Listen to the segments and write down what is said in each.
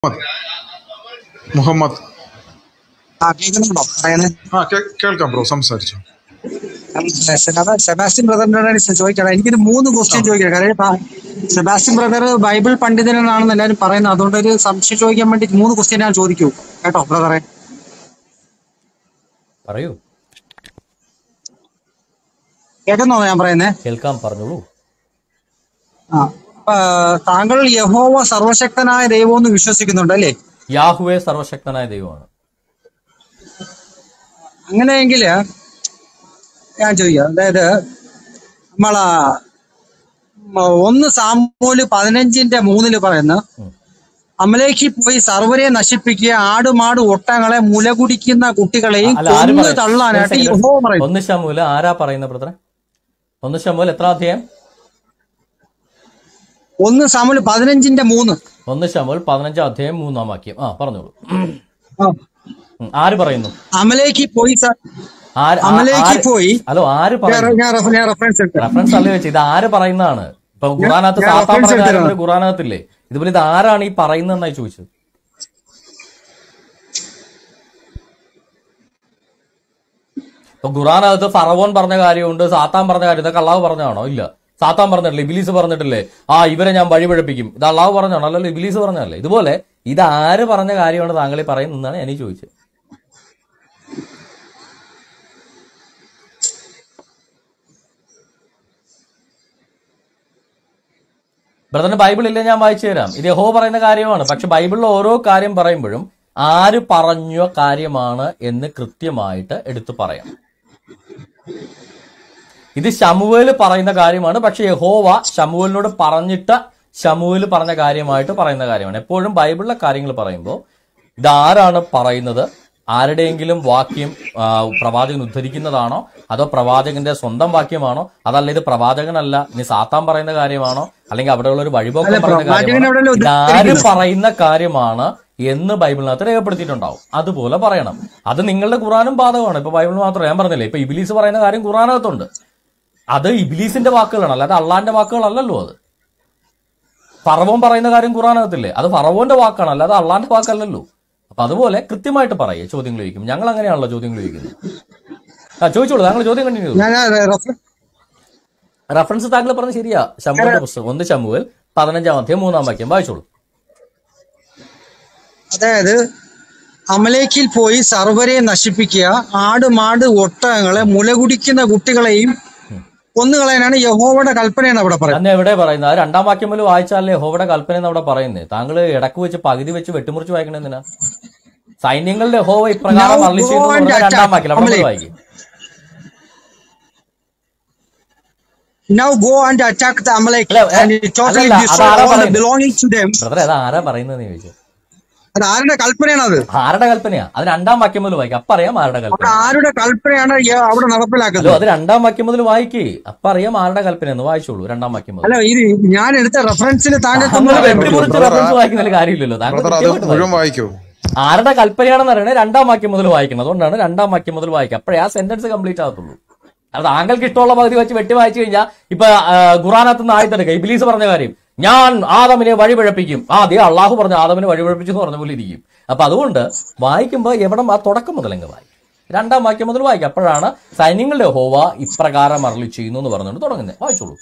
മുഹമ്മദ് ആ കേൾക്കുന്നുണ്ടോ പറയുന്നത് ആ കേ- കേൾക്കാം ബ്രോ സംസാരിച്ചു അതാ സെബാസ്റ്റ്യൻ ബ്രദറിനോടാണ് ചോദിക്കണം എനിക്കിത് മൂന്ന് ക്വസ്റ്റ്യൻ ചോദിക്കണം കാരണം ഇപ്പൊ സെബാസ്റ്റ്യൻ ബ്രദർ ബൈബിൾ പണ്ഡിതനാണെന്ന് എല്ലാവരും പറയുന്നത് അതുകൊണ്ട് ഒരു സംശയം ചോദിക്കാൻ വേണ്ടി മൂന്ന് ക്വസ്റ്റ്യൻ ഞാൻ ചോദിക്കൂ കേട്ടോ ബ്രദറെ പറയൂ കേൾക്കുന്നോ ഞാൻ പറയുന്നേ കേൾക്കാം പറഞ്ഞോളൂ ആ അപ്പൊ, താങ്കൾ യഹോവ സർവശക്തനായ ദൈവം എന്ന് വിശ്വസിക്കുന്നുണ്ട് അല്ലേ യാഹുവെ സർവശക്തനായ ദൈവമാണ് അങ്ങനെയെങ്കിൽ ഞാൻ ചോദിക്കാം അതായത് നമ്മളാ മ, ഒന്ന് സാമൂല് പതിനഞ്ചിന്റെ മൂന്നില് പറയുന്ന ഉം. അമലേക്ക് പോയി സർവരെ നശിപ്പിക്കുക ആടുമാട് ഒട്ടങ്ങളെ മുലകുടിക്കുന്ന കുട്ടികളെയും അല്ല ആര് കൊന്നു പറയും? ഒരു തള്ളാനായിട്ട് second. യഹോവ പറയും ഒന്ന് ശമൂല് ആരാ പറയുന്ന ബ്രദറെ ഒന്ന് ശമൂല് എത്ര അധ്യായം ഒന്ന് സാമൂല് പതിനഞ്ചിന്റെ മൂന്ന് ഒന്ന് ശമൂൽ പതിനഞ്ചാം അധ്യായം മൂന്നാം വാക്യം ആ പറഞ്ഞോളൂ ആ. ഉം, ആര് പറയുന്നു അമലേക്ക് പോയി സ- ആര് ആ- അമലേക്ക് ആര്- പോയി ഹലോ ആര് ഞാൻ പറയുന്നു ഞാൻ റെഫ- ഞാൻ റെഫറൻസ് എടുക്കാം റെഫറൻസ് അല്ലേ വെച്ച് ഇത് ആര് പറയുന്നതാണ് ഇപ്പൊ ഖുറാനകത്ത് ഞാൻ സാത്താൻ reference പറഞ്ഞ കാര്യം എടുത്തതാണ്. ഖുറാനകത്തില്ലേ ഇതുപോലെ ഇത് ആരാണ് ഈ പറയുന്നതെന്നായി ചോദിച്ചത് ഇപ്പൊ ഖുറാനകത്ത് ഫറവോൻ പറഞ്ഞ കാര്യമുണ്ട് സാത്താൻ പറഞ്ഞ കാര്യം ഇതൊക്കെ അള്ളാഹു പറഞ്ഞാണോ ഇല്ല സാത്താൻ പറഞ്ഞിട്ടില്ലേ ഇബിലീസ് പറഞ്ഞിട്ടില്ലേ ആ ഇവരെ ഞാൻ വഴിപഴപ്പിക്കും ഇത് അള്ളാഹു പറഞ്ഞാണോ അല്ലല്ലോ ഇബിലീസ് പറഞ്ഞല്ലേ ഇതുപോലെ ഇത് ആര് പറഞ്ഞ കാര്യമാണ് താങ്കൾ ഈ പറയുന്നതെന്നാണ് എനിക്ക് ചോദിച്ചത് ബ്രദറിന് ബൈബിൾ ഇല്ല ഞാൻ വായിച്ചു തരാം ഇത് യഹോ പറയുന്ന കാര്യമാണ് പക്ഷെ ബൈബിളിൽ ഓരോ കാര്യം പറയുമ്പോഴും ആര് പറഞ്ഞ കാര്യമാണ് എന്ന് കൃത്യമായിട്ട് എടുത്തു പറയാം ഇത് ശമുവേല് പറയുന്ന കാര്യമാണ് പക്ഷെ യഹോവ ശമുവേലിനോട് പറഞ്ഞിട്ട് ശമുവേല് പറഞ്ഞ കാര്യമായിട്ട് പറയുന്ന കാര്യമാണ് എപ്പോഴും ബൈബിളിലെ കാര്യങ്ങൾ പറയുമ്പോൾ ഇതാരാണ് പറയുന്നത് ആരുടെയെങ്കിലും വാക്യം ആ, പ്രവാചകൻ ഉദ്ധരിക്കുന്നതാണോ അതോ പ്രവാചകന്റെ സ്വന്തം വാക്യമാണോ അതല്ല ഇത് പ്രവാചകനല്ല ഇനി സാത്താൻ പറയുന്ന കാര്യമാണോ അല്ലെങ്കിൽ അവിടെയുള്ള ഒരു വഴിപോക്കം അല്ല, പറയുന്ന പ്രവാചകൻ കാര്യമാണോ എവിടെയല്ലോ ഇതാര് ഉദ്ധരിക്കുന്നത്? പറയുന്ന കാര്യമാണ് എന്ന് ബൈബിളിനകത്ത് രേഖപ്പെടുത്തിയിട്ടുണ്ടാവും അതുപോലെ പറയണം അത് നിങ്ങളുടെ ഖുറാനും ബാധകമാണ് ഇപ്പൊ ബൈബിൾ മാത്രം ഞാൻ പറഞ്ഞില്ലേ ഇപ്പൊ ഇബിലീസ് പറയുന്ന കാര്യം ഖുറാനകത്തുണ്ട് അത് ഇബിലീസിന്റെ വാക്കുകളാണ് അല്ലാതെ അള്ളാന്റെ വാക്കുകളല്ലല്ലോ അത് ഫറവോൻ പറയുന്ന കാര്യം ഖുറാനകത്തില്ലേ അത് ഫറവോന്റെ വാക്കാണ് അല്ലാതെ അള്ളാന്റെ വാക്കല്ലല്ലോ അപ്പൊ അതുപോലെ കൃത്യമായിട്ട് പറയേ ചോദ്യങ്ങൾ ചോദിക്കും ഞങ്ങൾ അങ്ങനെയാണല്ലോ ചോദ്യങ്ങൾ ചോദിക്കുന്നത് ആ ചോദിച്ചോളൂ താങ്കൾ ചോദ്യം കണ്ടിന്യൂ ചെയ്തോ. ഞാൻ റെഫ- റഫറൻസ് താങ്കൾ പറഞ്ഞത് ശരിയാ ശമുവിന്റെ പുസ്തകം ഒന്ന് ശമുവൽ പതിനഞ്ചാം അധ്യായം മൂന്നാം വാക്യം വായിച്ചോളൂ അതായത് അമലേക്കിൽ പോയി സർവരെ നശിപ്പിക്കുക ആട് മാട് ഒട്ടകങ്ങളെ മുലകുടിക്കുന്ന കുട്ടികളെയും കൊന്നുകളയാനാണ് യഹോവയുടെ കൽപ്പനയാണ് അവിടെ പറയുന്നത് അന്ന് എവിടെ പറയുന്നത് ആ രണ്ടാം വാക്യം പോലും വായിച്ചാലേ ഹോവിടെ കൽപ്പന എന്ന് അവിടെ പറയുന്നത് താങ്കൾ ഇടക്ക് വെച്ച് പകുതി വെച്ച് വെട്ടിമുറിച്ച് വായിക്കണ എന്തിനാ സൈന്യങ്ങളുടെ ഹോവ ഇപ്രകാരം Now അള്ളി go ചെയ്യുന്നു എന്ന് and പറഞ്ഞാൽ രണ്ടാം attack വാക്യം അവിടെ Amalek. വായിക്കും Now go and attack the Amalek അല്ല, ഏ, and totally അല്ലല്ല, destroy അതാരാ all the പറയുന്നത്? belonging to them. ബ്രദർ അത് ആരാ പറയുന്നത് ചോദിച്ചു അത് ആരുടെ കൽപ്പനയാണ് അത് ആരുടെ കൽപ്പനയാ അത് രണ്ടാം വാക്യം മുതൽ വായിക്കും അപ്പൊ അറിയാം ആരുടെ അവിടെ കൽപ്പന ആരുടെ കൽപ്പനയാണ് ഈ അവിടെ അല്ലോ നടപ്പിലാക്കുന്നത് അത് രണ്ടാം വാക്യം മുതൽ വായിക്കേ അപ്പൊ അറിയാം ആരുടെ കൽപ്പന എന്ന് വായിച്ചോളൂ രണ്ടാം വാക്യം മുതൽ അല്ല ഇത് ഞാൻ എടുത്ത റെഫറൻസിൽ താങ്കൾക്ക് താങ്കൾ ഒന്നും വെട്ടിമുറിച്ച് ബ്രദർ, റെഫറൻസ് വായിക്കുന്നതിൽ കാര്യമില്ലല്ലോ താങ്കൾ ബ്രദർ അത് കൃത്യമായിട്ട് മുഴുവൻ വായിക്കും. വായിക്കൂ ആരുടെ കൽപ്പനയാണെന്ന് അറിയണേ രണ്ടാം വാക്യം മുതൽ വായിക്കണം അതുകൊണ്ടാണ് രണ്ടാം വാക്യം മുതൽ വായിക്കുക അപ്പോഴേ ആ സെന്റൻസ് കംപ്ലീറ്റ് ആകത്തുള്ളൂ അത് താങ്കൾക്ക് ഇഷ്ടമുള്ള പകുതി വെച്ച് വെട്ടി വായിച്ചു കഴിഞ്ഞാൽ ഇപ്പൊ ഖുറാനത്ത് നിന്ന് ആയത്തെടുക്കുക ഇബിലീസ് പറഞ്ഞ കാര്യം ഞാൻ ആദമിനെ വഴിപഴപ്പിക്കും ആ അതേ അള്ളാഹു പറഞ്ഞു ആദമിനെ വഴിപഴപ്പിച്ചു എന്ന് പറഞ്ഞ പോലെ ഇരിക്കും അപ്പൊ അതുകൊണ്ട് വായിക്കുമ്പോൾ എവിടെ ആ തുടക്കം മുതൽ അങ്ങ് വായിക്കും രണ്ടാം വാക്യം മുതൽ വായിക്കും അപ്പോഴാണ് സൈന്യങ്ങളുടെ ഹോവ ഇപ്രകാരം അരളി ചെയ്യുന്നു എന്ന് പറഞ്ഞുകൊണ്ട് തുടങ്ങുന്നത് വായിച്ചോളൂ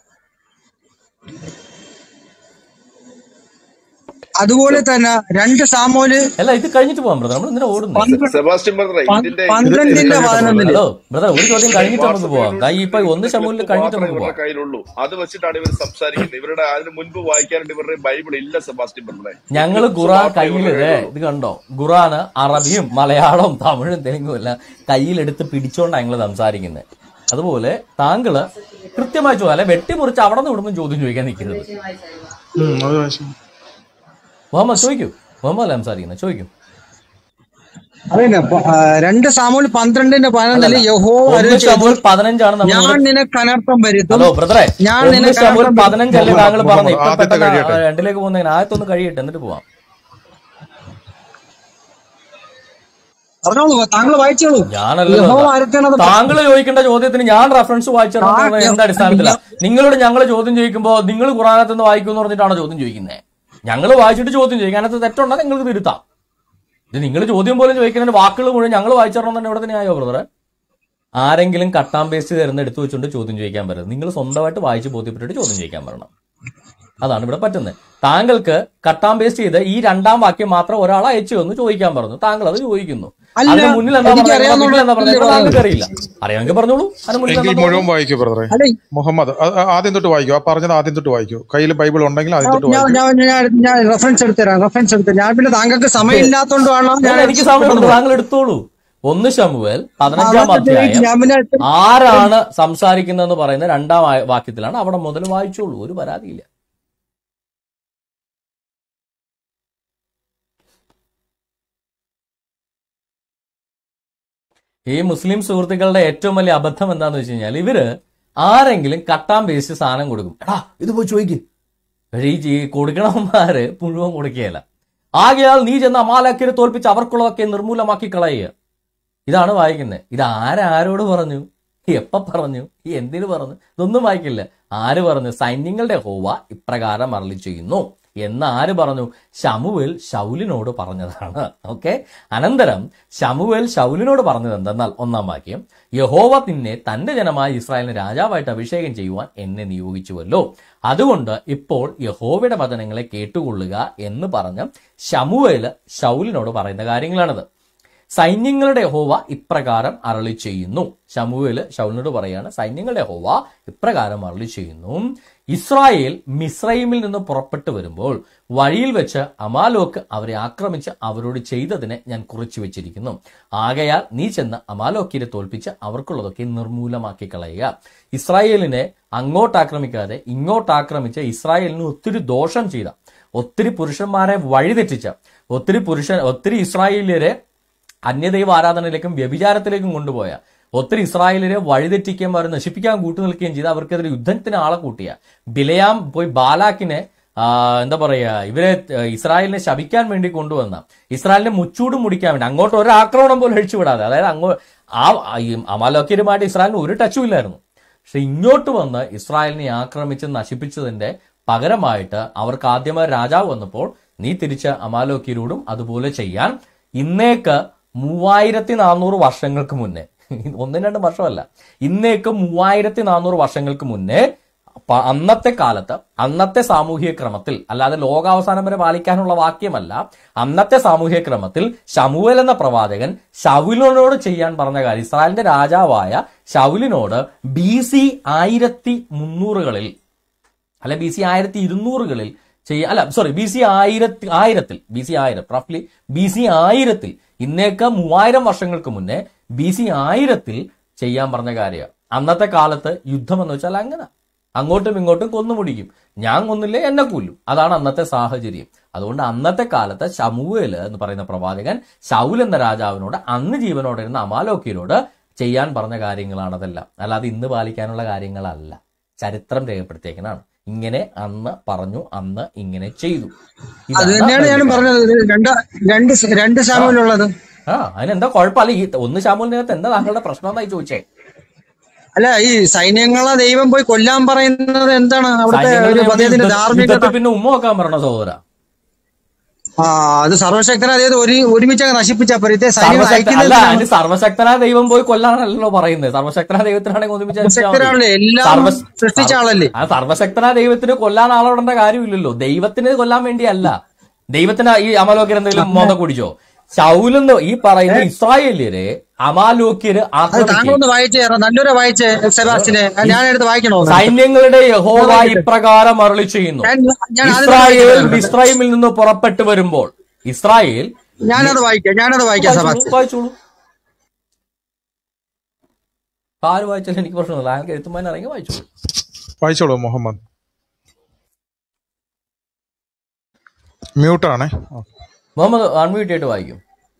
അതുപോലെ തന്നെ രണ്ട് സാമോല് അല്ല ഇത് കഴിഞ്ഞിട്ട് പോകാം ബ്രദർ നമ്മൾ ഇന്നലെ ഓടുന്നത് പന്ത്ര- സെബാസ്റ്റ്യൻ ബ്രദറെ പ- ഇതിന്റെ പന്ത്രണ്ടിന്റെ പതിനൊന്നില് ഹലോ ബ്രദർ ഒരു ചോദ്യം കഴിഞ്ഞിട്ട് നമുക്ക് പോവാം ദാ ഈ ഇപ്പൊ ഒന്ന് ശമ്പൂരിൽ കഴിഞ്ഞിട്ട് മാത്രമേ നമുക്ക് ഇവരുടെ പോവാം കയ്യിലുള്ളൂ അത് വെച്ചിട്ടാണ് ഇവർ സംസാരിക്കുന്നത് ഇവരുടെ അതിന് മുൻപ് വായിക്കാനായിട്ട് ഇവരുടെ ബൈബിൾ ഇല്ല സെബാസ്റ്റ്യൻ ബ്രദറെ ഞങ്ങള് ഖുറാൻ കയ്യിൽ ഇത് കണ്ടോ ഖുറാന് അറബിയും മലയാളവും തമിഴും തെലുങ്കും എല്ലാം കയ്യിലെടുത്ത് പിടിച്ചോണ്ടാണ് ഞങ്ങൾ സംസാരിക്കുന്നത് അതുപോലെ താങ്കള് കൃത്യമായി ചോദിക്കാം അല്ലെ വെട്ടിമുറിച്ച് അവിടെ നിന്ന് വിടുമ്പോൾ ചോദ്യം ചോദിക്കാൻ നിൽക്കരുത് ഉം, അത് വായിച്ചു മുഹമ്മദ് ചോദിക്കൂ മുഹമ്മദ് അല്ല സംസാരിക്കുന്നത് ചോദിക്കും അതന്നെ പ- ആ, രണ്ട് സാമൂല് പന്ത്രണ്ടിന്റെ പതിനൊന്നില് യഹോ ഒന്ന് ശമ്പൂൽ പതിനഞ്ചാണ് നമ്മൾ ഞാൻ നിനക്ക് അനർത്ഥം വരുത്തും ഹലോ ബ്രദറെ ഞാൻ ഒന്ന് നിനക്ക് ശമ്പൂൽ അനർത്ഥം പതിനഞ്ചല്ലേ താങ്കൾ പറഞ്ഞു ഇപ്പൊ ആദ്യത്തെ പെട്ടെന്ന് കഴിയട്ടെ. ആ, രണ്ടിലേക്ക് പോകുന്നതിന് ആദ്യത്തൊന്ന് കഴിയട്ടെ എന്നിട്ട് പോവാം പറഞ്ഞോളൂ താങ്കൾ വായിച്ചോളൂ ഞാനല്ലോ യഹോവ അരക്കണത് താങ്കൾ ചോദിക്കേണ്ട ചോദ്യത്തിന് ഞാൻ റെഫറൻസ് വായിച്ചിട്ടുണ്ടെന്ന് താങ്കൾ- എന്ത് അടിസ്ഥാനത്തില നിങ്ങളോട് ഞങ്ങൾ ചോദ്യം ചോദിക്കുമ്പോൾ നിങ്ങൾ ഖുറാനത്ത് നിന്ന് വായിക്കുമെന്ന് പറഞ്ഞിട്ടാണോ ചോദ്യം ചോദിക്കുന്നത് ഞങ്ങൾ വായിച്ചിട്ട് ചോദ്യം ചെയ്യും അതിനകത്ത് തെറ്റുണ്ടെങ്കിൽ നിങ്ങൾക്ക് തിരുത്താം ഇത് നിങ്ങൾ ചോദ്യം പോലും ചോദിക്കുന്നതിന് വാക്കുകൾ മുഴുവൻ ഞങ്ങൾ വായിച്ചിടണം തന്നെ ഇവിടെ തന്നെ ആയോ ബ്രദറെ ആരെങ്കിലും കട്ടാം പേസ്റ്റ് തരുന്ന എടുത്തു വെച്ചുകൊണ്ട് ചോദ്യം ചോദിക്കാൻ പറ്റും നിങ്ങൾ സ്വന്തമായിട്ട് വായിച്ച് ബോധ്യപ്പെട്ടിട്ട് ചോദ്യം ചോദിക്കാൻ പറയണം അതാണ് ഇവിടെ പറ്റുന്നത് താങ്കൾക്ക് കട്ടാം പേസ്റ്റ് ചെയ്ത് ഈ രണ്ടാം വാക്യം മാത്രം ഒരാൾ അയച്ചു എന്ന് ചോദിക്കാൻ പറഞ്ഞു താങ്കൾ അത് ചോദിക്കുന്നു അല്ല, അതിന് മുന്നിൽ എന്താ എനിക്ക് പറഞ്ഞത് അറിയാവുന്ന മുന്നിൽ എന്താ പറഞ്ഞത് ഉള്ള- താങ്കൾക്ക് അറിയില്ല അറിയാമെങ്കിൽ പറഞ്ഞോളൂ അതിന് മുന്നിൽ എങ്കിൽ എന്താ മുഴുവൻ വായിക്കൂ ബ്രദറെ അല്ല മുഹമ്മദ് ആ- ആ- ആദ്യം തൊട്ട് വായിക്കൂ ആ പറഞ്ഞത് ആദ്യം തൊട്ട് വായിക്കൂ കയ്യിൽ ബൈബിൾ ഉണ്ടെങ്കിൽ ആദ്യം തൊട്ട് ഞാൻ വായിക്കൂ ഞാൻ ഞാൻ ഞാൻ റെഫറൻസ് എടുത്തുതരാം റെഫറൻസ് എടുത്ത് ഞാൻ പിന്നെ താങ്കൾക്ക് സമയമില്ലാത്തോണ്ടാണോ അല്ല, എനിക്ക് സമയമുണ്ട് താങ്കൾ എടുത്തോളൂ ഒന്ന് ശമുവേൽ പതിനഞ്ചാം അധ്യായം ഞാൻ പിന്നെ ആരാണ് സംസാരിക്കുന്നതെന്ന് പറയുന്ന രണ്ടാം ആ- വാക്യത്തിലാണ് അവിടെ മുതൽ വായിച്ചോളൂ ഒരു പരാതിയില്ല ഈ മുസ്ലിം സുഹൃത്തുക്കളുടെ ഏറ്റവും വലിയ അബദ്ധം എന്താന്ന് വെച്ച് കഴിഞ്ഞാൽ ഇവര് ആരെങ്കിലും കട്ടാൻ പേസ്റ്റ് സാധനം കൊടുക്കും എടാ ഇത് പോയി ചോദിക്ക് പക്ഷേ ഈ ചീ- കൊടുക്കണവന്മാര് മുഴുവൻ കൊടുക്കുകയല്ല ആകയാൽ നീ ചെന്ന് അമാലാക്കിനെ തോൽപ്പിച്ച് അവർക്കുള്ളതൊക്കെ നിർമൂലമാക്കി കളയുക ഇതാണ് വായിക്കുന്നത് ഇത് ആരാരോട് പറഞ്ഞു എപ്പ പറഞ്ഞു ഈ എന്തിനു പറഞ്ഞു ഇതൊന്നും വായിക്കില്ല ആര് പറഞ്ഞു സൈന്യങ്ങളുടെ ഹോവ ഇപ്രകാരം അരളി ചെയ്യുന്നു എന്ന് ആര് പറഞ്ഞു ശമുവേൽ ശൗലിനോട് പറഞ്ഞതാണ് ഓക്കെ അനന്തരം ശമുവേൽ ശൗലിനോട് പറഞ്ഞത് എന്തെന്നാൽ ഒന്നാം വാക്യം യഹോവ നിന്നെ തന്റെ ജനമായ ഇസ്രായേലിന് രാജാവായിട്ട് അഭിഷേകം ചെയ്യുവാൻ എന്നെ നിയോഗിച്ചുവല്ലോ അതുകൊണ്ട് ഇപ്പോൾ യഹോവയുടെ വചനങ്ങളെ കേട്ടുകൊള്ളുക എന്ന് പറഞ്ഞ് ശമുവേല് ശൗലിനോട് പറയുന്ന കാര്യങ്ങളാണിത് സൈന്യങ്ങളുടെ യഹോവ ഇപ്രകാരം അരളി ചെയ്യുന്നു ശമുവേല് ശൗലിനോട് പറയാണ് സൈന്യങ്ങളുടെ യഹോവ ഇപ്രകാരം അരളി ചെയ്യുന്നു ഇസ്രായേൽ മിസ്രൈമിൽ നിന്ന് പുറപ്പെട്ടു വരുമ്പോൾ വഴിയിൽ വെച്ച് അമാലോക്ക് അവരെ ആക്രമിച്ച് അവരോട് ചെയ്തതിനെ ഞാൻ കുറിച്ചു വെച്ചിരിക്കുന്നു ആകയാൽ നീ ചെന്ന് അമാലോക്കിനെ തോൽപ്പിച്ച് അവർക്കുള്ളതൊക്കെ നിർമൂലമാക്കി കളയുക ഇസ്രായേലിനെ അങ്ങോട്ട് ആക്രമിക്കാതെ ഇങ്ങോട്ട് ആക്രമിച്ച് ഇസ്രായേലിന് ഒത്തിരി ദോഷം ചെയ്ത ഒത്തിരി പുരുഷന്മാരെ വഴിതെറ്റിച്ച ഒത്തിരി പുരുഷൻ ഒത്തിരി ഇസ്രായേലിയരെ അന്യദൈവ ആരാധനയിലേക്കും വ്യഭിചാരത്തിലേക്കും കൊണ്ടുപോയ ഒത്തിരി ഇസ്രായേലിനെ വഴിതെറ്റിക്കുകയും അവരെ നശിപ്പിക്കാൻ കൂട്ടു നിൽക്കുകയും ചെയ്ത് അവർക്കെതിരെ യുദ്ധത്തിന് ആളെ കൂട്ടിയ ബിലയാം പോയി ബാലാക്കിനെ ആ, എന്താ പറയാ ഇവരെ ആ, ഇസ്രായേലിനെ ശപിക്കാൻ വേണ്ടി കൊണ്ടുവന്ന ഇസ്രായേലിനെ മുച്ചൂട് മുടിക്കാൻ വേണ്ടി അങ്ങോട്ട് ഒരു ആക്രമണം പോലും അഴിച്ചു വിടാതെ അതായത് അങ്ങോ ആ ഈ അമാലോക്യരുമായിട്ട് ഇസ്രായേലിന് ഒരു ടച്ചും ഇല്ലായിരുന്നു പക്ഷെ ഇങ്ങോട്ട് വന്ന് ഇസ്രായേലിനെ ആക്രമിച്ച് നശിപ്പിച്ചതിന്റെ പകരമായിട്ട് അവർക്ക് ആദ്യമായി രാജാവ് വന്നപ്പോൾ നീ തിരിച്ച് അമാലോക്യരോടും അതുപോലെ ചെയ്യാൻ ഇന്നേക്ക് മൂവായിരത്തി നാനൂറ് വർഷങ്ങൾക്ക് മുന്നേ ഒന്നും രണ്ടും വർഷമല്ല ഇന്നേക്ക് മൂവായിരത്തി നാനൂറ് വർഷങ്ങൾക്ക് മുന്നേ പ- അന്നത്തെ കാലത്ത് അന്നത്തെ സാമൂഹിക ക്രമത്തിൽ അല്ലാതെ ലോകാവസാനം വരെ പാലിക്കാനുള്ള വാക്യമല്ല അന്നത്തെ സാമൂഹിക ക്രമത്തിൽ ശമുവേൽ എന്ന പ്രവാചകൻ ശൗലിനോട് ചെയ്യാൻ പറഞ്ഞ കാര്യം ഇസ്രായേലിന്റെ രാജാവായ ശൗലിനോട് ബി സി ആയിരത്തി മുന്നൂറുകളിൽ അല്ലെ ബി സി ആയിരത്തി ഇരുന്നൂറുകളിൽ ചെയ്യ അല്ല സോറി ബി സി ആയിരത്തി ആയിരത്തിൽ ബി സി ആയിരം റഫ്ലി ബി സി ആയിരത്തിൽ ഇന്നേക്ക് മൂവായിരം വർഷങ്ങൾക്ക് മുന്നേ ബി സി ആയിരത്തിൽ ചെയ്യാൻ പറഞ്ഞ കാര്യമാണ് അന്നത്തെ കാലത്ത് യുദ്ധം എന്ന് വെച്ചാൽ അങ്ങനെ അങ്ങോട്ടും ഇങ്ങോട്ടും കൊന്നു മുടിക്കും ഞാൻ കൊന്നില്ലേ എന്നെ കൊല്ലും അതാണ് അന്നത്തെ സാഹചര്യം അതുകൊണ്ട് അന്നത്തെ കാലത്ത് ശമുവേൽ എന്ന് പറയുന്ന പ്രവാചകൻ ശൗൽ എന്ന രാജാവിനോട് അന്ന് ജീവനോടെ ഇരുന്ന അമാലോക്കിയനോട് ചെയ്യാൻ പറഞ്ഞ കാര്യങ്ങളാണ് അതെല്ലാം അല്ലാതെ ഇന്ന് പാലിക്കാനുള്ള കാര്യങ്ങളല്ല ചരിത്രം രേഖപ്പെടുത്തിയേക്കനാണ് ഇങ്ങനെ അന്ന് പറഞ്ഞു അന്ന് ഇങ്ങനെ ചെയ്തു അത് ഇതാണ് തന്നെയാണ് ഞാനും ബൈബിൾ. പറഞ്ഞത് ഇത് രണ്ട് രണ്ട് സ- രണ്ട് സാമ്യമുള്ളത് ആ അതിനെന്താ കുഴപ്പമില്ല ഈ ഒന്ന് ശാമുലിനകത്ത് എന്താ താങ്കളുടെ പ്രശ്നം എന്നായി ചോദിച്ചേ അല്ല ഈ സൈന്യങ്ങളെ ദൈവം പോയി കൊല്ലാൻ പറയുന്നത് എന്താണ് അവിടുത്തെ സൈന്യങ്ങളുടെ ഒരു അദ്ദേഹത്തിന്റെ യുദ്ധ- ധാർമ്മികത യുദ്ധത്തിൽ പിന്നെ ഉമ്മ വെക്കാൻ പറഞ്ഞ സഹോദര ആ അത് സർവശക്തന അതായത് ഒരു ഒരുമിച്ച് അങ്ങ് നശിപ്പിച്ചാ പോരെ ഇതേ സൈന്യങ്ങൾ സർവശക്ത അയക്കുന്നത് അല്ല എന്തിനാണ്? അതിന് സർവശക്തനായ ദൈവം പോയി കൊല്ലാനല്ലോ പറയുന്നത് സർവശക്തനായ ദൈവത്തിനാണെങ്കിൽ ഒന്നിപ്പിച്ച് അടിച്ചാൽ മതി. സർവശക്തനാണല്ലേ എല്ലാം സർവ- സൃഷ്ടിച്ച ആളല്ലേ ആ സർവശക്തനായ ദൈവത്തിന് കൊല്ലാൻ ആളോടേണ്ട കാര്യമില്ലല്ലോ ദൈവത്തിന് കൊല്ലാൻ വേണ്ടിയല്ല ദൈവത്തിന് ഈ അമലോക്യർ എന്തെങ്കിലും മോത കുടിച്ചോ ശൗലെന്ന് ഈ പറയുന്ന ഇസ്രായേലിയരെ അമാലോക്യര് അത് ആക്രമിക്കും താങ്കളൊന്ന് വായിച്ചു തരാം നല്ലൊരു വായിച്ച് സെബാസ്റ്റിനെ ഞാൻ എടുത്ത് വായിക്കണോ സൈന്യങ്ങളുടെ യഹോവ ഇപ്രകാരം അരുളി ചെയ്യുന്നു ഞാൻ ഞാൻ ആദ്യം ഇസ്രായേൽ വായിക്കാം. മിസ്രൈമിൽ നിന്ന് പുറപ്പെട്ടു വരുമ്പോൾ ഇസ്രായേൽ ഞാനത് വായിക്കാം ഞാനത് വായിക്കാം സെബാസ്റ്റിൻ വായിച്ചോളൂ ആര് വായിച്ചാലും എനിക്ക് പ്രശ്നമില്ല അയാൾക്ക് എഴുത്തുമാൻ ഇറങ്ങി വായിച്ചോളൂ വായിച്ചോളൂ മുഹമ്മദ് മ്യൂട്ടാണേ മുഹമ്മദ് അൺമ്യൂട്ട് ആയിട്ട് വായിക്കും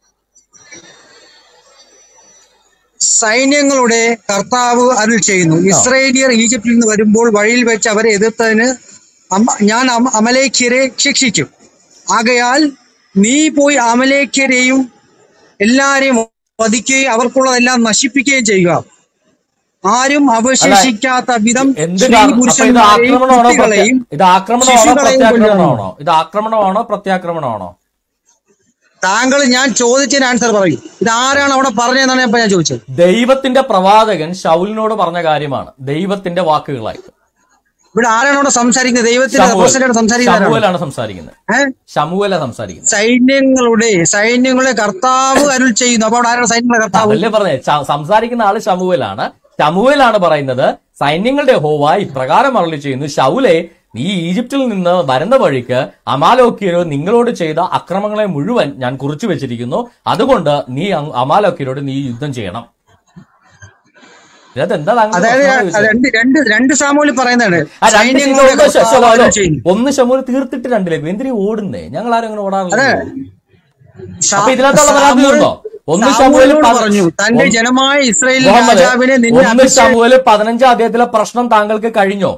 സൈന്യങ്ങളുടെ കർത്താവ് അരുൾ ചെയ്യുന്നു ഇസ്രയേലിയർ ഈജിപ്തിൽ നിന്ന് വരുമ്പോൾ വഴിയിൽ വെച്ച് അവരെ എതിർത്തതിന് അമ- ഞാൻ അമ- അമലേഖ്യരെ ശിക്ഷിക്കും ആകയാൽ നീ പോയി അമലേഖ്യരെയും എല്ലാരെയും വധിക്കുകയും അവർക്കുള്ളതെല്ലാം നശിപ്പിക്കുകയും ചെയ്യുക ആരും അവശേഷിക്കാത്ത വിധം എന്ത് സ്ത്രീ കാരണം അപ്പൊ ഇത് പുരുഷന്മാരെയും ആക്രമണമാണോ പ്രത്യ- കുട്ടികളെയും ഇത് ആക്രമണമാണോ ശിശുക്കളെയും പ്രത്യാക്രമണമാണോ ഇത് ആക്രമണമാണോ പ്രത്യാക്രമണമാണോ താങ്കൾ ഞാൻ ചോദിച്ചതിന് ആൻസർ പറയും ഇത് ആരാണ് അവിടെ പറഞ്ഞതെന്നാണ് ഇപ്പൊ ഞാൻ ചോദിച്ചത് ദൈവത്തിന്റെ പ്രവാചകൻ ശൗലിനോട് പറഞ്ഞ കാര്യമാണ് ദൈവത്തിന്റെ വാക്കുകളായിട്ട് ഇവിടെ ആരാണ് അവിടെ സംസാരിക്കുന്നത് ദൈവത്തിന്റെ ശമൂവേൽ. അപ്പോസ്തലനാണ് സംസാരിക്കുന്നത് ശമൂവേലാണ് സംസാരിക്കുന്നത് ഏഹ് ശമുവല സംസാരിക്കുന്നത് സൈന്യങ്ങളുടെ സൈന്യങ്ങളുടെ കർത്താവ് അരുൾ ചെയ്യുന്നു അപ്പൊ അവിടെ ആരാണ് സൈന്യങ്ങളുടെ കർത്താവ് അതല്ലേ പറഞ്ഞേ ച- സംസാരിക്കുന്ന ആള് ശമുവേലാണ് ശമുവേലാണ് പറയുന്നത് സൈന്യങ്ങളുടെ ഹോവ ഇപ്രകാരം അരളി ചെയ്യുന്നു ശൗലെ നീ ഈജിപ്തിൽ നിന്ന് വരുന്ന വഴിക്ക് അമാലോക്കിയരോ നിങ്ങളോട് ചെയ്ത അക്രമങ്ങളെ മുഴുവൻ ഞാൻ കുറിച്ചു വെച്ചിരിക്കുന്നു അതുകൊണ്ട് നീ അങ് അമാലോക്കിയരോട് നീ യുദ്ധം ചെയ്യണം ഇതിനകത്ത് എന്താ താങ്കൾ അതായത് പ്രശ്നം ചോദിച്ചത്? രണ്ട് രണ്ട് രണ്ട് സാമൂല് പറയുന്നതാണ് ആ രണ്ട് സൈന്യങ്ങളുടെ ശമുവേൽ ഒന്ന് ശ- കർത്താവ് ശമുവേൽ അരുൾ ചെയ്യുന്നു ഒന്ന് ശമുവേൽ തീർത്തിട്ട് രണ്ടിലേക്ക് എന്തിനീ ഓടുന്നേ ഞങ്ങൾ ആരും അങ്ങനെ ഓടാറില്ല സാ- അപ്പൊ ഇതിനകത്തുള്ള പരാതി സാമൂൽ- തീർന്നോ? ഒന്ന് സാമൂലിനോട് ശമൂവേൽ പ- പറഞ്ഞു തന്റെ ഒന്ന് ജനമായ ഇസ്രായേൽ മുഹമ്മദ് രാജാവിനെ നിന്നെ ഒന്ന് അഭിഷേകം ശമുവേല് പതിനഞ്ചാം അധ്യായത്തിലെ പ്രശ്നം താങ്കൾക്ക് കഴിഞ്ഞോ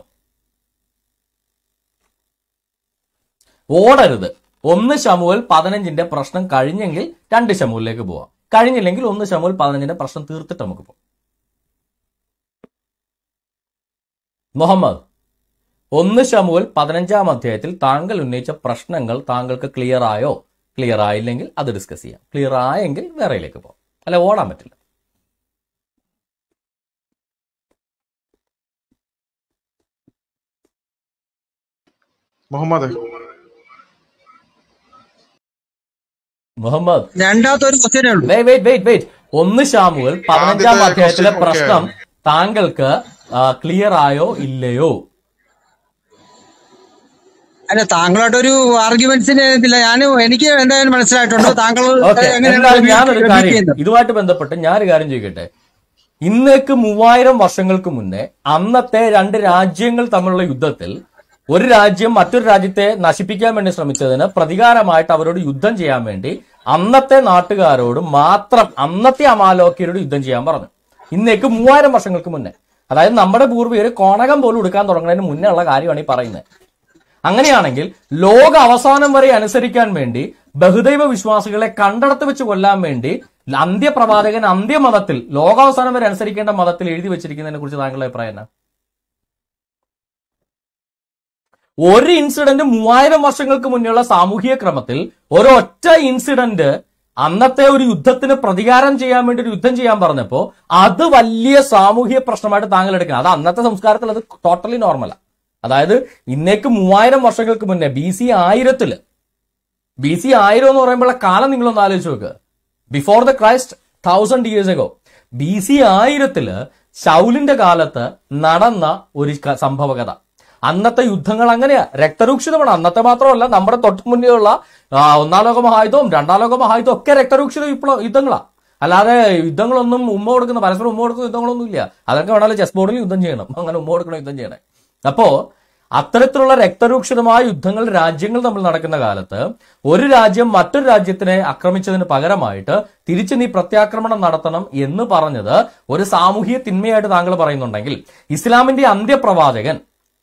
ഓടരുത് ഒന്ന് ശമുവൽ പതിനഞ്ചിന്റെ പ്രശ്നം കഴിഞ്ഞെങ്കിൽ രണ്ട് ശമുവിലേക്ക് പോവാം കഴിഞ്ഞില്ലെങ്കിൽ ഒന്ന് ശമുവൽ പതിനഞ്ചിന്റെ പ്രശ്നം തീർത്തിട്ട് നമുക്ക് പോവാം മുഹമ്മദ് ഒന്ന് ശമുവൽ പതിനഞ്ചാം അധ്യായത്തിൽ താങ്കൾ ഉന്നയിച്ച പ്രശ്നങ്ങൾ താങ്കൾക്ക് ക്ലിയർ ആയോ ക്ലിയർ ആയില്ലെങ്കിൽ അത് ഡിസ്കസ് ചെയ്യാം ക്ലിയർ ആയെങ്കിൽ വേറെയിലേക്ക് പോവാം അല്ല ഓടാൻ പറ്റില്ല മുഹമ്മദ് മുഹമ്മദ് രണ്ടാമത്തെ ഒരു ക്വസ്റ്റ്യനേ ഉള്ളൂ വെയിറ്റ് വെയിറ്റ് വെയിറ്റ് വെയിറ്റ് ഒന്ന് ശാമുവൽ പതിനഞ്ചാം ആദ്യത്തെ അധ്യായത്തിലെ question പ്രശ്നം താങ്കൾക്ക് ക്ലിയർ ആയോ ഇല്ലയോ അല്ല താങ്കളായിട്ടൊരു ആർഗ്യുമെന്റ്സിന് ഇതില്ല ഞാൻ എനിക്ക് എന്തായാലും മനസ്സിലായിട്ടുണ്ട് താങ്കൾ ഓക്കെ എങ്ങനെയാണ് എന്തായാലും ഞാനൊരു repeat കാര്യം ചെയ്യുന്നത്? ഇതുമായിട്ട് ബന്ധപ്പെട്ട് ഞാനൊരു കാര്യം ചോദിക്കട്ടെ ഇന്നേക്ക് മൂവായിരം വർഷങ്ങൾക്ക് മുന്നേ അന്നത്തെ രണ്ട് രാജ്യങ്ങൾ തമ്മിലുള്ള യുദ്ധത്തിൽ ഒരു രാജ്യം മറ്റൊരു രാജ്യത്തെ നശിപ്പിക്കാൻ വേണ്ടി ശ്രമിച്ചതിന് പ്രതികാരമായിട്ട് അവരോട് യുദ്ധം ചെയ്യാൻ വേണ്ടി അന്നത്തെ നാട്ടുകാരോട് മാത്രം അന്നത്തെ അമാലോക്യരോട് യുദ്ധം ചെയ്യാൻ പറഞ്ഞു ഇന്നേക്ക് മൂവായിരം വർഷങ്ങൾക്ക് മുന്നേ അതായത് നമ്മുടെ പൂർവികർ കോണകം പോലും എടുക്കാൻ തുടങ്ങുന്നതിന് മുന്നേ ഉള്ള കാര്യമാണ് ഈ പറയുന്നത് അങ്ങനെയാണെങ്കിൽ ലോക അവസാനം വരെ അനുസരിക്കാൻ വേണ്ടി ബഹുദൈവ വിശ്വാസികളെ കണ്ടടത്ത് വെച്ച് കൊല്ലാൻ വേണ്ടി അന്ത്യപ്രവാചകൻ അന്ത്യമതത്തിൽ ലോകാവസാനം വരെ അനുസരിക്കേണ്ട മതത്തിൽ എഴുതി വെച്ചിരിക്കുന്നതിനെ കുറിച്ച് താങ്കളുടെ അഭിപ്രായം എന്നാ ഒരു ഇൻസിഡന്റ് മൂവായിരം വർഷങ്ങൾക്ക് മുന്നേയുള്ള സാമൂഹിക ക്രമത്തിൽ ഒരൊറ്റ ഇൻസിഡന്റ് അന്നത്തെ ഒരു യുദ്ധത്തിന് പ്രതികാരം ചെയ്യാൻ വേണ്ടി ഒരു യുദ്ധം ചെയ്യാൻ പറഞ്ഞപ്പോ അത് വലിയ സാമൂഹിക പ്രശ്നമായിട്ട് താങ്കൾ എടുക്കണം അത് അന്നത്തെ സംസ്കാരത്തിൽ അത് ടോട്ടലി നോർമലാ അതായത് ഇന്നേക്ക് മൂവായിരം വർഷങ്ങൾക്ക് മുന്നേ ബി സി ആയിരത്തില് ബി സി ആയിരം എന്ന് പറയുമ്പോൾ കാലം നിങ്ങളൊന്ന് ആലോചിച്ച് നോക്ക് before the Christ thousand years ago B C ആയിരത്തില് ശൗലിന്റെ കാലത്ത് നടന്ന ഒരു ക- സംഭവകഥ അന്നത്തെ യുദ്ധങ്ങൾ അങ്ങനെയാ രക്തരൂക്ഷിതമാണ് അന്നത്തെ മാത്രമല്ല നമ്മുടെ തൊട്ട് മുന്നേയുള്ള ആ, ഒന്നാം ലോക മഹായുധവും രണ്ടാം ലോക മഹായുധവും ഒക്കെ രക്തരൂക്ഷിത വിപ്ലവ യുദ്ധങ്ങളാ അല്ലാതെ യുദ്ധങ്ങളൊന്നും ഉമ്മ കൊടുക്കുന്ന പരസ്പരം ഉമ്മ കൊടുക്കുന്ന യുദ്ധങ്ങളൊന്നും ഇല്ല അതൊക്കെ വേണമെങ്കിൽ ചെസ് ബോർഡിൽ യുദ്ധം ചെയ്യണം അങ്ങനെ ഉമ്മ കൊടുക്കണം യുദ്ധം ചെയ്യണേ അപ്പോ അത്തരത്തിലുള്ള രക്തരൂക്ഷിതമായ യുദ്ധങ്ങൾ രാജ്യങ്ങൾ തമ്മിൽ നടക്കുന്ന കാലത്ത് ഒരു രാജ്യം മറ്റൊരു രാജ്യത്തിനെ ആക്രമിച്ചതിന് പകരമായിട്ട് തിരിച്ച് നീ പ്രത്യാക്രമണം നടത്തണം എന്ന് പറഞ്ഞത് ഒരു സാമൂഹിക തിന്മയായിട്ട് താങ്കൾ പറയുന്നുണ്ടെങ്കിൽ ഇസ്ലാമിന്റെ അന്ത്യപ്രവാചകൻ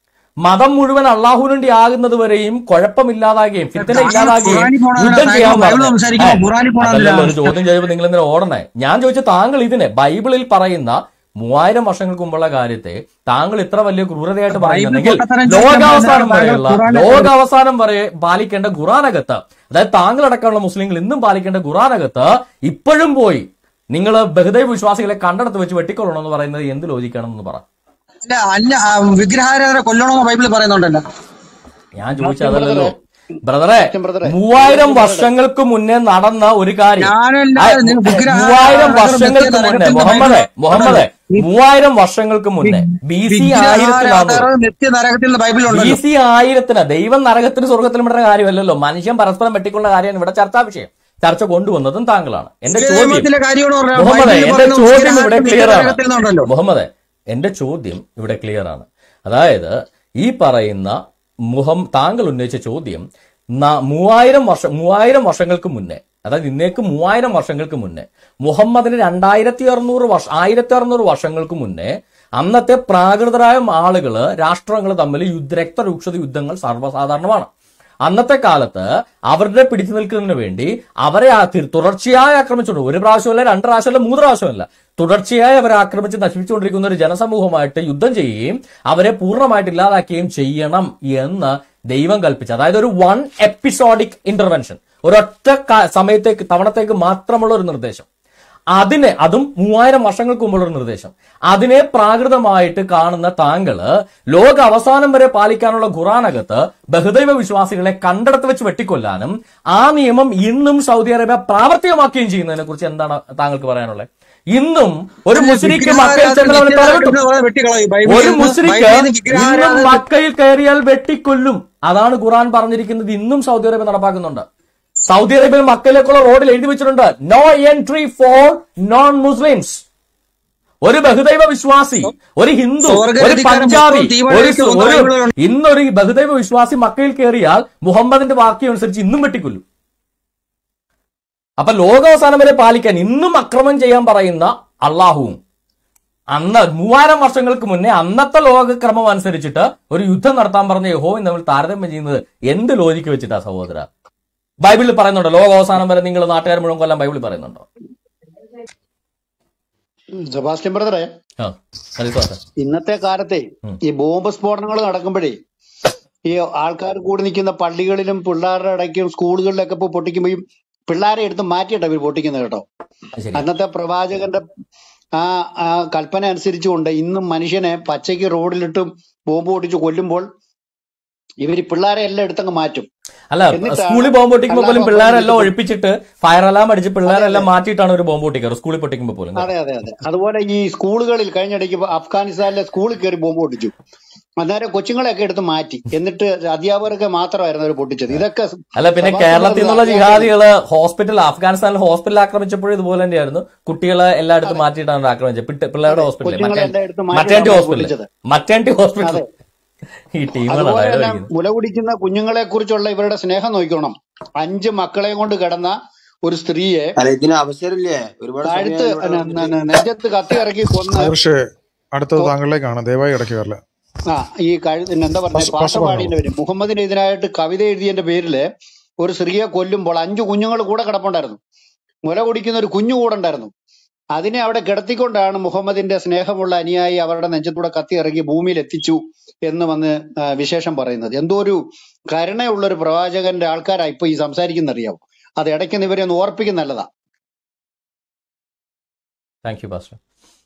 മതം മുഴുവൻ അള്ളാഹുവിന് വേണ്ടി ആകുന്നത് വരെയും കുഴപ്പമില്ലാതാകുകയും ഫിത്തന താങ്കൾ ഇല്ലാതാകുകയും ഖുറാനിൽ പോണതല്ല, യുദ്ധം ചെയ്യാൻ താങ്കൾ ബൈബിൾ പറഞ്ഞു. സംസാരിക്കുമ്പോൾ ഏ, ഖുറാനിൽ പോണതല്ല. അതല്ലല്ലോ ഒരു ചോദ്യം ചെയ്യുമ്പോൾ നിങ്ങൾ എന്തിനാ ഓടണേ ഞാൻ ചോദിച്ച താങ്കൾ ഇതിനെ ബൈബിളിൽ പറയുന്ന മൂവായിരം വർഷങ്ങൾക്ക് മുമ്പുള്ള കാര്യത്തെ താങ്കൾ ഇത്ര വലിയ ക്രൂരതയായിട്ട് പറയുന്നുണ്ടെങ്കിൽ പൊട്ടത്തരം ലോകാവസാനം ചെയ്യുന്ന വരെയുള്ള ഖുറാനെ- ലോകാവസാനം വരെ പാലിക്കേണ്ട ഖുറാനകത്ത് അതായത് താങ്കളടക്കമുള്ള മുസ്ലിങ്ങൾ ഇന്നും പാലിക്കേണ്ട ഖുറാനകത്ത് ഇപ്പോഴും പോയി നിങ്ങൾ ബഹുദൈവ വിശ്വാസികളെ കണ്ടെടുത്ത് വെച്ച് വെട്ടിക്കൊള്ളണം എന്ന് പറയുന്നത് എന്ത് ലോജിക്കാണെന്ന് പറ അല്ല അല്ല ആ, വിഗ്രഹാരാധന കൊല്ലണമെന്ന് ബൈബിളിൽ പറയുന്നുണ്ടല്ലോ ഞാൻ ചോദിച്ചതല്ലോ ബ്രദറെ മൂവായിരം വർഷങ്ങൾക്ക് മുന്നേ നടന്ന ഒരു കാര്യം ഞാനല്ല, ആ, നിങ്ങൾ വിഗ്രഹ മൂവായിരം ആരാധകർ വർഷങ്ങൾക്ക് നിത്യ മുന്നേ നരകത്തിൽ മുഹമ്മദെ ബൈബിൾ- മുഹമ്മദെ മൂവായിരം വർഷങ്ങൾക്ക് മുന്നേ ബി സി ആയിരത്തി നാനൂറ് വിഗ്രഹാരാധകർ നിത്യ നരകത്തിൽ നിന്ന് ബി ബൈബിളിലുണ്ടല്ലോ സി ആയിരത്തിന് ദൈവം നരകത്തിന് സ്വർഗത്തിലും വിടുന്ന കാര്യമല്ലല്ലോ മനുഷ്യൻ പരസ്പരം വെട്ടിക്കൊള്ള കാര്യമാണ് ഇവിടെ ചർച്ചാ വിഷയം ചർച്ച കൊണ്ടുവന്നതും താങ്കളാണ് എന്റെ ചോദ്യം നിയമത്തിലെ കാര്യമാണ് പറഞ്ഞത്. മുഹമ്മദെ ബൈബിളിൽ എന്റെ പറയുന്നു, ചോദ്യം ഇവിടെ വിഗ്രഹാരാധന ക്ലിയർ ആണ് നരകത്തിൽ നിന്നുണ്ടല്ലോ മുഹമ്മദെ എന്റെ ചോദ്യം ഇവിടെ ക്ലിയർ ആണ് അതായത് ഈ പറയുന്ന മുഹം താങ്കൾ ഉന്നയിച്ച ചോദ്യം ന- മൂവായിരം വർഷം മൂവായിരം വർഷങ്ങൾക്ക് മുന്നേ അതായത് ഇന്നേക്ക് മൂവായിരം വർഷങ്ങൾക്ക് മുന്നേ മുഹമ്മദിന് രണ്ടായിരത്തി അറുന്നൂറ് വർഷ ആയിരത്തി അറുന്നൂറ് വർഷങ്ങൾക്ക് മുന്നേ അന്നത്തെ പ്രാകൃതരായ ആളുകള് രാഷ്ട്രങ്ങൾ തമ്മിൽ യുദ്ധ രക്തരൂക്ഷത യുദ്ധങ്ങൾ സർവ്വസാധാരണമാണ് അന്നത്തെ കാലത്ത് അവരുടെ പിടിച്ചു നിൽക്കുന്നതിന് വേണ്ടി അവരെ ആ തി- തുടർച്ചയായി ആക്രമിച്ചുകൊണ്ട് ഒരു പ്രാവശ്യമല്ല രണ്ട് പ്രാവശ്യമല്ല മൂന്ന് പ്രാവശ്യമല്ല തുടർച്ചയായി അവരെ ആക്രമിച്ച് നശിപ്പിച്ചുകൊണ്ടിരിക്കുന്ന ഒരു ജനസമൂഹമായിട്ട് യുദ്ധം ചെയ്യുകയും അവരെ പൂർണ്ണമായിട്ട് ഇല്ലാതാക്കുകയും ചെയ്യണം എന്ന് ദൈവം കൽപ്പിച്ചു അതായത് ഒരു വൺ എപ്പിസോഡിക് ഇന്റർവെൻഷൻ ഒരൊറ്റ ക- സമയത്തേക്ക് തവണത്തേക്ക് മാത്രമുള്ള ഒരു നിർദ്ദേശം അതിനെ അതും മൂവായിരം വർഷങ്ങൾക്ക് മുമ്പുള്ള ഒരു നിർദ്ദേശം അതിനെ പ്രാകൃതമായിട്ട് കാണുന്ന താങ്കള് ലോക അവസാനം വരെ പാലിക്കാനുള്ള ഖുറാനകത്ത് ബഹുദൈവ വിശ്വാസികളെ കണ്ടെടുത്ത് വെച്ച് വെട്ടിക്കൊല്ലാനും ആ നിയമം ഇന്നും സൗദി അറേബ്യ പ്രാവർത്തികമാക്കുകയും ചെയ്യുന്നതിനെ കുറിച്ച് എന്താണ് താങ്കൾക്ക് പറയാനുള്ളത് ഇന്നും ഒരു മുസ്ലിക്ക് മക്കയിൽ ചെന്നാൽ അവനെ തലവെട്ടും ഒരു മുസ്ലിക്ക് ഇന്നും മക്കയിൽ കയറിയാൽ വെട്ടിക്കൊല്ലും അതാണ് ഖുറാൻ പറഞ്ഞിരിക്കുന്നത് ഇന്നും സൗദി അറേബ്യ നടപ്പാക്കുന്നുണ്ട് സൗദി അറേബ്യയിൽ മക്കയിലേക്കുള്ള റോഡിൽ എഴുതി വെച്ചിട്ടുണ്ട് no entry for non Muslims ഒരു ബഹുദൈവ വിശ്വാസി ഒരു ഹിന്ദു ഒരു സ്വർഗ്ഗരതിക്കാരൻ പഞ്ചാബി മൊത്തം തീവണ്ടി ഒരു വെച്ച് ഒരു ബൈബിളിലുണ്ട്. ഇന്നൊരു ബഹുദൈവ വിശ്വാസി മക്കയിൽ കയറിയാൽ മുഹമ്മദിന്റെ വാക്യം അനുസരിച്ച് ഇന്നും വെട്ടിക്കൊല്ലും അപ്പൊ ലോകാവസാനം വരെ പാലിക്കാൻ ഇന്നും അക്രമം ചെയ്യാൻ പറയുന്ന അള്ളാഹുവും അന്ന് മൂവായിരം വർഷങ്ങൾക്ക് മുന്നേ അന്നത്തെ ലോകക്രമം അനുസരിച്ചിട്ട് ഒരു യുദ്ധം നടത്താൻ പറഞ്ഞ യഹോവും തമ്മിൽ താരതമ്യം ചെയ്യുന്നത് എന്ത് ലോജിക്ക് വെച്ചിട്ടാ സഹോദര ബൈബിളിൽ പറയുന്നുണ്ടോ ലോകാവസാനം വരെ നിങ്ങൾ നാട്ടുകാർ മുഴുവൻ കൊല്ലാൻ ബൈബിളിൽ പറയുന്നുണ്ടോ സെബാസ്റ്റ്യൻ ബ്രദറെ ആ ഹരിസ്വാസ ഇന്നത്തെ കാലത്തെ ഉം. ഈ ബോംബ് സ്ഫോടനങ്ങൾ നടക്കുമ്പോഴേ ഈ ആൾക്കാർ കൂടി നിൽക്കുന്ന പള്ളികളിലും പിള്ളേരുടെ ഇടയ്ക്കും സ്കൂളുകളിലൊക്കെ ഇപ്പൊ പൊട്ടിക്കുമ്പോഴും പിള്ളേരെ എടുത്ത് മാറ്റിയിട്ടാ ഇവർ പൊട്ടിക്കുന്നത് കേട്ടോ ശരി അന്നത്തെ പ്രവാചകന്റെ ആ ആ കൽപ്പന അനുസരിച്ചുകൊണ്ട് ഇന്നും മനുഷ്യനെ പച്ചയ്ക്ക് റോഡിലിട്ടും ബോംബ് പൊട്ടിച്ച് കൊല്ലുമ്പോൾ ഇവര് പിള്ളേരെ എല്ലാം എടുത്തങ്ങ് മാറ്റും അല്ല എന്നിട്ടാണ് സ്കൂളിൽ ബോംബ് പൊട്ടിക്കുമ്പോൾ പോലും അല്ലാഹു പിള്ളേരെല്ലാം അക്ബർ ഒഴിപ്പിച്ചിട്ട് ഫയർ അലാം അടിച്ച് അതെ പിള്ളേരെല്ലാം അതെ മാറ്റിയിട്ടാണ് ഒരു ബോംബ് പൊട്ടിക്കാറ് സ്കൂളിൽ പൊട്ടിക്കുമ്പോൾ പോലും അതെ അതെ അതെ അതുപോലെ ഈ സ്കൂളുകളിൽ കഴിഞ്ഞിടയ്ക്ക് ഇപ്പൊ അഫ്ഗാനിസ്ഥാനിലെ സ്കൂളിൽ കയറി ബോംബ് പൊട്ടിച്ചു അന്നേരം കൊച്ചുങ്ങളെയൊക്കെ എടുത്ത് മാറ്റി എന്നിട്ട് അധ്യാപകർക്ക് മാത്രമായിരുന്നു അവർ പൊട്ടിച്ചത് ഇതൊക്കെ അല്ല പിന്നെ സെബാസ്റ്റ്യൻ കേരളത്തിൽ ബ്രദർ നിന്നുള്ള അറിയാതെ ജിഹാദികള് ഹോസ്പിറ്റൽ അഫ്ഗാനിസ്ഥാനിൽ ഹോസ്പിറ്റൽ ആക്രമിച്ചപ്പോഴും ഇതുപോലെ തന്നെയായിരുന്നു കുട്ടികളെ എല്ലായിടത്തും അതെ മാറ്റിയിട്ടാണ് ആക്രമിച്ചത് പിട്ട് പിള്ളേരുടെ അതെ ഹോസ്പിറ്റലിൽ കൊച്ചുങ്ങളെ മറ്റേ എല്ലാം എടുത്ത് മറ്റേണ്ടി മാറ്റിയിട്ടാണ് അവർ ഹോസ്പിറ്റലിൽ പൊട്ടിച്ചത് മറ്റേണ്ടി ഹോസ്പിറ്റൽ അതെ ഈ ടീമുകളാണ് അതുപോലെ ഡയലോഗ് തന്നെ അടിക്കുന്നത് മുല കുടിക്കുന്ന കുഞ്ഞുങ്ങളെ കുറിച്ചുള്ള ഇവരുടെ സ്നേഹം നോക്കണം അഞ്ച് മക്കളെയും കൊണ്ട് കിടന്ന ഒരു സ്ത്രീയെ അല്ല ഇതിന് അവസരമില്ലേ ഒരുപാട് കഴുത്ത് സമയം ഇവിടെ ന- വന്നിട്ട് ന- ന- നെഞ്ചത്ത് കത്തി ഇറക്കി കൊന്ന് ആദർശ് അടുത്തത് കൊ- താങ്കളിലേക്കാണ് ദയവായി ഇടയ്ക്ക് കയറില്ല ആ ഈ കഴുത്ത് എന്താ പറഞ്ഞ ഫസ്റ്റ് പാട്ട് ഫസ്റ്റ് പറഞ്ഞോളൂ പാടിയതിന്റെ പേര് മുഹമ്മദിന് ഇതിനായിട്ട് കവിത എഴുതിയതിന്റെ പേരില് ഒരു സ്ത്രീയെ കൊല്ലുമ്പോൾ അഞ്ചു കുഞ്ഞുങ്ങൾ കൂടെ കിടപ്പുണ്ടായിരുന്നു മുല കുടിക്കുന്ന ഒരു കുഞ്ഞു കൂടെ ഉണ്ടായിരുന്നു അതിനെ അവിടെ കിടത്തിക്കൊണ്ടാണ് മുഹമ്മദിന്റെ സ്നേഹമുള്ള അനുയായി അവരുടെ നെഞ്ചത്തൂടെ കത്തി ഇറങ്ങി ഭൂമിയിൽ എത്തിച്ചു എന്ന് വന്ന് ആ, വിശേഷം പറയുന്നത് എന്തോ ഒരു കരുണയുള്ള ഒരു പ്രവാചകന്റെ ആൾക്കാരാ ഇപ്പൊ ഈ സംസാരിക്കുന്ന അറിയാവോ അത് ഇടയ്ക്ക് ഇവരെ ഒന്ന് ഓർപ്പിക്കുന്ന നല്ലതാ താങ്ക് യു പാസ്റ്റർ